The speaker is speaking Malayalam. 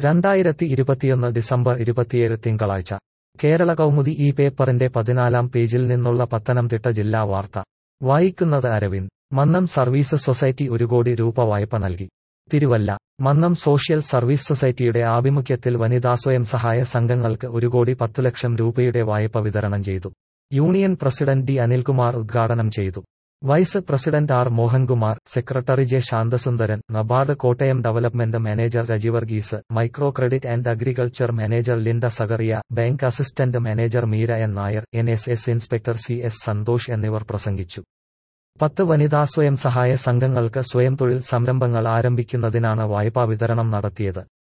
രണ്ടായിരത്തി ഇരുപത്തിയൊന്ന് ഡിസംബർ ഇരുപത്തിയേഴ് തിങ്കളാഴ്ച കേരള കൗമുദി ഈ പേപ്പറിന്റെ പതിനാലാം പേജിൽ നിന്നുള്ള പത്തനംതിട്ട ജില്ലാ വാർത്ത വായിക്കുന്നത് അരവിന്ദ് മന്നം സർവീസ് സൊസൈറ്റി ഒരു കോടി രൂപ വായ്പ നൽകി തിരുവല്ല മന്നം സോഷ്യൽ സർവീസ് സൊസൈറ്റിയുടെ ആഭിമുഖ്യത്തിൽ വനിതാ സ്വയം സഹായ സംഘങ്ങൾക്ക് ഒരു കോടി പത്ത് ലക്ഷം രൂപയുടെ വായ്പ വിതരണം ചെയ്തു യൂണിയൻ പ്രസിഡന്റ് ഡി അനിൽകുമാർ ഉദ്ഘാടനം ചെയ്തു vice president R Mohankumar secretary J Santhasundaran NABARD Kottayam development manager Rajivarghese micro credit and agriculture manager Linda Zacharia bank assistant manager Meera N Nair N S S inspector C S Santhosh എന്നിവർ പ്രസംഗിച്ചു പത്ത് വനിതാ സ്വയം സഹായ സംഘങ്ങൾക്ക് സ്വയം തൊഴിൽ സംരംഭങ്ങൾ ആരംഭിക്കുന്നതിനാണ് വായ്പാ വിതരണം നടത്തിയത്